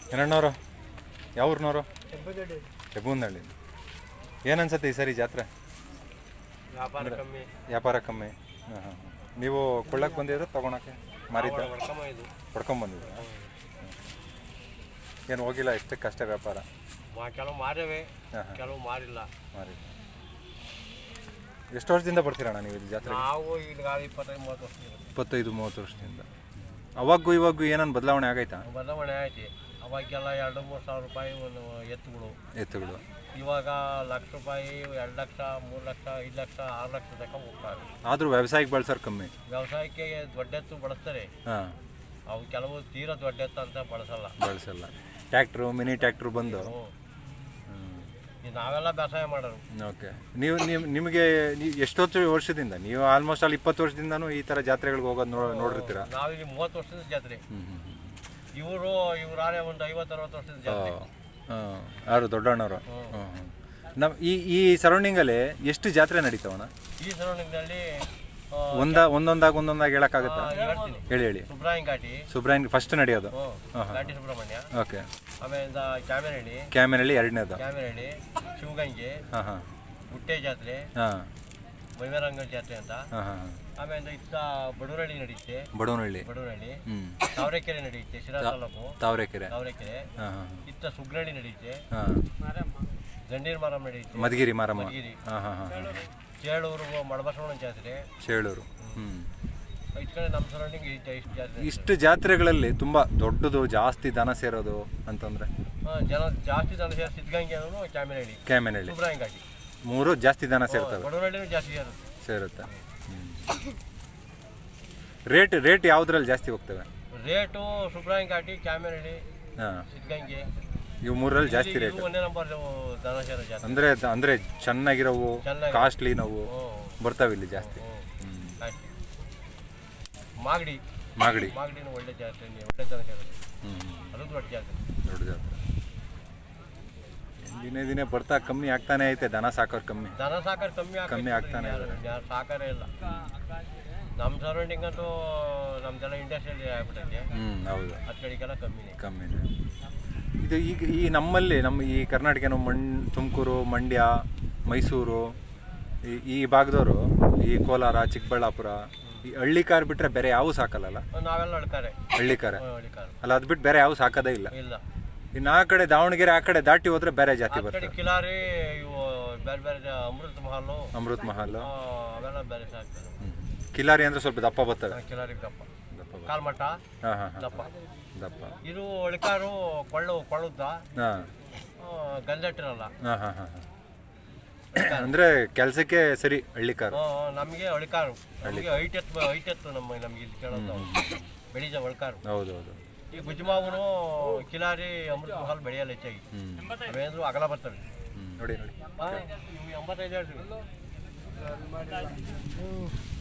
ಏನಣ್ಣವರು ಯಾವ ಊರಿನವರು ಹೆಬ್ಬುಂದಳ್ಳಿ ಏನು ಅನ್ಸತ್ತೆ ಈ ಸರಿ ಜಾತ್ರೆ ವ್ಯಾಪಾರ ಕಮ್ಮಿ ವ್ಯಾಪಾರ ಕಮ್ಮಿ ಹಾಂ ಹಾಂ ನೀವು ಕೊಳ್ಳಕ್ಕೆ ಬಂದಿದ್ರೆ ತೊಗೊಳಕ್ಕೆ ಮಾರಿದ್ದ ಹೊಡ್ಕೊಂಬ ಇದು ಹೊಡ್ಕೊಂಬಂದಿದ್ರ ಏನು ಹೋಗಿಲ್ಲ ಎಷ್ಟಕ್ಕೆ ಅಷ್ಟೇ ವ್ಯಾಪಾರ ಮಾ- ಕೆಲವು ಮಾರೇವೆ ಹಾಂ ಹಾಂ ಕೆಲವು ಮಾರಿಲ್ಲ ಮಾರಿದ್ದ ಎಷ್ಟು ವರ್ಷದಿಂದ ಬರ್ತೀರಣ್ಣ ನೀವು ಇಲ್ಲಿ ಜಾತ್ರೆ ನಾವು ಈಗ ಇಪ್ಪತ್ತೈದು ಮೂವತ್ತು ವರ್ಷ ಇರುತ್ತೆ. ಇಪ್ಪತ್ತೈದು ಮೂವತ್ತು ವರ್ಷದಿಂದ ಅವಾಗೂ ಇವಾಗೂ ಏನನ್ನ ಬದಲಾವಣೆ ಆಗೈತಾ ಬದಲಾವಣೆ ಆಯ್ತು ಅವಾಗೆಲ್ಲ ಎರಡು ಮೂರು ಸಾವಿರ ರೂಪಾಯಿ ಒಂದು ಎತ್ತುಗಳು ಎತ್ತುಗಳು ಇವಾಗ ಲಕ್ಷ ರೂಪಾಯಿ ಎರಡು ಲಕ್ಷ ಮೂರು ಲಕ್ಷ ಐದು ಲಕ್ಷ ಆರು ಲಕ್ಷ ತನಕ ಹೋಗ್ತಾರೆ ಆದರೂ ವ್ಯವಸಾಯಕ್ಕೆ ಬಳಸೋರು ಕಮ್ಮಿ ವ್ಯವಸಾಯಕ್ಕೆ ದೊಡ್ಡ ಎತ್ತು ಬಳಸ್ತಾರೆ ಹಾಂ ಅವು ಕೆಲವು ತೀರಾ ದೊಡ್ಡ ಎತ್ತು ಅಂತ ಬಳಸಲ್ಲ ಬಳಸಲ್ಲ ಟ್ಯಾಕ್ಟ್ರು ಮಿನಿ ಟ್ಯಾಕ್ಟ್ರು ಬಂದು ಹ್ಞೂ ಈಗ ನಾವೆಲ್ಲ ಬೇಸಾಯ ಮಾಡೋರು ಓಕೆ ನೀವು ನೀವು ನಿಮಗೆ ನೀವು ಎಷ್ಟೊತ್ತು ವರ್ಷದಿಂದ ನೀವು ಆಲ್ಮೋಸ್ಟ್ ಅಲ್ಲಿ ಇಪ್ಪತ್ತು ವರ್ಷದಿಂದನೂ ಈ ಥರ ಜಾತ್ರೆಗಳಿಗೆ ಹೋಗೋದು ನೋ ನೋಡಿರ್ತೀರ ನಾವಿಲ್ಲಿ ಮೂವತ್ತು ವರ್ಷದ ಜಾತ್ರೆ ಹ್ಞೂ ಹ್ಞೂ ಇವರು ಇವರಾರೇ ಒಂದು ಐವತ್ತು ಅರವತ್ತು ವರ್ಷದ ಜಾತ್ರೆ ಹಾಂ ಯಾರು ದೊಡ್ಡಣ್ಣವರು ಹ್ಞೂ ಹ್ಞೂ ನಮ್ಮ ಈ ಈ ಸರೌಂಡಿಂಗಲ್ಲಿ ಎಷ್ಟು ಜಾತ್ರೆ ನಡೀತಾವಣ್ಣ ಈ ಸರೌಂಡಿಂಗ್ನಲ್ಲಿ ಒಂದ ಒಂದೊಂದಾಗಿ ಒಂದೊಂದಾಗಿ ಹೇಳೋಕ್ಕಾಗುತ್ತಾ ಹೇಳ್ತೀನಿ ಹೇಳಿ ಹೇಳಿ ಸುಬ್ರಾಯನ್ ಘಾಟಿ ಸುಬ್ರಾಯನ್ ಫಸ್ಟ್ ನಡೆಯೋದು ಹ್ಞೂ ಘಾಟಿ ಸುಬ್ರಹ್ಮಣ್ಯ ಓಕೆ ಆಮೇಲಿಂದ ಕ್ಯಾಮೆರಹಳ್ಳಿ ಕ್ಯಾಮೆರಲ್ಲಿ ಎರಡನೇದು ಕ್ಯಾಮೆರಹಳ್ಳಿ ಶಿವಗಂಗೆ ಹಾಂ ಹಾಂ ಗುಟ್ಟೆ ಜಾತ್ರೆ ಹಾಂ ಮೈಮೇರಂಗಲ್ ಜಾತ್ರೆ ಅಂತ ಹಾಂ ಹಾಂ ಹಾಂ ಆಮೇಲಿಂದ ಇತ್ತ ಬಡವರಳ್ಳಿ ನಡೆಯುತ್ತೆ ಬಡವನಹಳ್ಳಿ ಬಡವರಳ್ಳಿ ಹ್ಞೂ ತಾವರೆಕೆರೆ ನಡೆಯುತ್ತೆ ಶಿರಾ ತಾಲೂಕು ತಾವರೆಕೆರೆ ತಾವರೆಕೆರೆ ಹಾಂ ಹಾಂ ಇತ್ತ ಸುಗ್ರಹಳ್ಳಿ ನಡೆಯುತ್ತೆ ಹಾಂ ದಂಡೀರ್ ಮಾರಮ್ಮ ನಡೆಯುತ್ತೆ ಮಧುಗಿರಿ ಮಾರಮ್ಮ ಮಧುಗಿರಿ. ಹಾಂ ಹಾಂ ಹಾಂ ಚೇಳೂರು ಮಳಬಸವಣ್ಣ ಜಾತ್ರೆ ಚೇಳೂರು ಹ್ಞೂ ಈ ಕಡೆ ನಮ್ಮ ಸರೌಂಡಿಂಗ್ ಇಷ್ಟ ಇಷ್ಟು ಜಾತ್ರೆ ಇಷ್ಟು ಜಾತ್ರೆಗಳಲ್ಲಿ ತುಂಬ ದೊಡ್ಡದು ಜಾಸ್ತಿ ದನ ಸೇರೋದು ಅಂತಂದರೆ ಹಾಂ ಜನ ಜಾಸ್ತಿ ಜನ ಸೇರಿ ಸಿದ್ಧಗಂಗೆ ಅನ್ನೋನು ಕ್ಯಾಮೆರಹಳ್ಳಿ ಕ್ಯಾಮೆನಹಳ್ಳಿ ಸುಬ್ರಾಯನ್ ಘಾಟಿ ಮೂರು ಜಾಸ್ತಿ ದನ ಸೇರ್ತವೆ ಬಡವರಳ್ಳಿನೂ ಜಾಸ್ತಿ ಸೇರುತ್ತೆ ಸೇರುತ್ತೆ ರೇಟ್ ರೇಟ್ ಯಾವುದ್ರಲ್ಲಿ ಜಾಸ್ತಿ ಹೋಗ್ತವೆ ರೇಟು ಸುಬ್ರಾಯನ್ ಘಾಟಿ ಕ್ಯಾಮೆರಹಳ್ಳಿ ಹಾಂ ಸಿದ್ಧಗಂಗೆ ಇವು ಮೂರಲ್ಲಿ ಜಾಸ್ತಿ ರೇಟ್ ಇದು ಒಂದೇ ನಂಬರ್ ದನ ಸೇರೋ ಜಾತ್ರೆ ಅಂದರೆ ಅಂದರೆ ಚೆನ್ನಾಗಿರೋವು ಚೆನ್ನಾಗಿ- ಕಾಸ್ಟ್ಲಿ ನೋವು ಹ್ಞೂ ಬರ್ತಾವೆ ಇಲ್ಲಿ ಜಾಸ್ತಿ ಹ್ಞೂ ಹ್ಞೂ ಆಯ್ತು ಮಾಗಡಿ ಮಾಗಡಿ ಮಾಗಡಿನೂ ಒಳ್ಳೆ ಜಾತ್ರೆ ಒಳ್ಳೆ ದನ ಸೇರೋದು ಹ್ಞೂ ಅದು ದೊಡ್ಡ ಜಾತ್ರೆ ದೊಡ್ಡ ಜಾತ್ರೆ ದಿನೇ ದಿನೇ ಬರ್ತಾ ಕಮ್ಮಿ ಆಗ್ತಾನೆ ಐತೆ ದನ ಸಾಕೋರು ಕಮ್ಮಿ ದನ ಸಾಕಾರ ಕಮ್ಮಿ ಆಗ್ತೈತೆ. ಕಮ್ಮಿ ಆಗ್ತಾನೆ ಯಾರು- ಯಾರು ಸಾಕಾರೇ ಇಲ್ಲ ನಮ್ಮ ಸರೌಂಡಿಂಗ್ ಅಂತೂ ನಮ್ದೆಲ್ಲ ಇಂಡಸ್ಟ್ರಿಯಲ್ ಆಗ್ಬಿಟ್ಟೈತೆ ಹ್ಞೂ ಹೌದು ಆ ಕಡೆಗೆಲ್ಲ ಕಮ್ಮಿನೇ ಕಮ್ಮಿನೇ ಇದು ಈಗ ಈ ನಮ್ಮಲ್ಲಿ ನಮ್ಮ ಈ ಕರ್ನಾಟಕನ ಮಣ್ ತುಮಕೂರು ಮಂಡ್ಯ ಮೈಸೂರು ಈ ಈ ಭಾಗದವರು ಈ ಕೋಲಾರ ಚಿಕ್ಕಬಳ್ಳಾಪುರ ಈ ಹಳ್ಳಿ ಕಾರ್ ಬಿಟ್ಟರೆ ಬೇರೆ ಯಾವ ಸಾಕಲ್ಲಲ್ಲ ನಾವೆಲ್ಲ ಅಳ್ತಾರೆ ಹಳ್ಳಿ ಕಾರ್ ಅಳಿಕಾರ ಅಲ್ಲ ಅದು ಬಿಟ್ಟು ಬೇರೆ ಯಾವ ಸಾಕೋದೇ ಇಲ್ಲ ಇಲ್ಲ ಇನ್ನು ಆ ಕಡೆ ದಾವಣಗೆರೆ ಆ ಕಡೆ ದಾಟಿ ಹೋದ್ರೆ ಬೇರೆ ಜಾತಿ ಆ ಕಡೆ ಬರ್ತವೆ ಕಿಲಾರಿ ಇವು ಬೇರೆ ಬೇರೆ ಅಮೃತ ಮಹಲು ಅಮೃತ್ ಮಹಲ್ ಆ, ಅವೆಲ್ಲ ಬೇರೆ ಸಾಕ್ತಾರೆ ಕಿಲಾರಿ ಅಂದ್ರೆ ಸ್ವಲ್ಪ ದಪ್ಪ ಬರ್ತವೆ ಕಿಲಾರಿ ದಪ್ಪ ದಪ್ಪ ಕಾಲ್ಮಠ ಹಾಂ ಹಾಂ ಹಾಂ ದಪ್ಪ ದಪ್ಪ ಇದು ಅಳಿಕಾರು ಕೊಳ್ಳು ಕೊಳ್ಳುದ್ದ ಹಾಂ ಗಂಜಟ್ಟಿರಲ್ಲ ಹಾಂ ಹಾಂ ಹಾಂ ಅಂದರೆ ಕೆಲಸಕ್ಕೆ ಸರಿ ಹಳ್ಳಿ ಕಾರು ನಮಗೆ ಅಳಿಕಾರು ನಮಗೆ ಹೈಟ್ ಎತ್ತು ಹೈಟ್ ಎತ್ತು ನಮ್ಮ ನಮಗೆ ಇಲ್ಲಿ ಕೇಳೋದು ನಾವು ಬೆಳೀಜ ಅಳಿಕಾರು ಹೌದು ಹೌದು ಈ ಗುಜ್ಮಾವನು ಕಿಲಾರಿ ಅಮೃತ ಮಹಲ್ ಬೆಳೆಯಲ್ಲ ಹೆಚ್ಚಾಗಿ ಹ್ಞೂ ಅವೇಂದ್ರು ಅಗಲ ಬರ್ತವೆ ಹ್ಞೂ ನೋಡಿ ನೋಡಿ ಆ, ಇವು ಎಂಬತ್ತೈದು ಹೇಳ್ತೀವಿ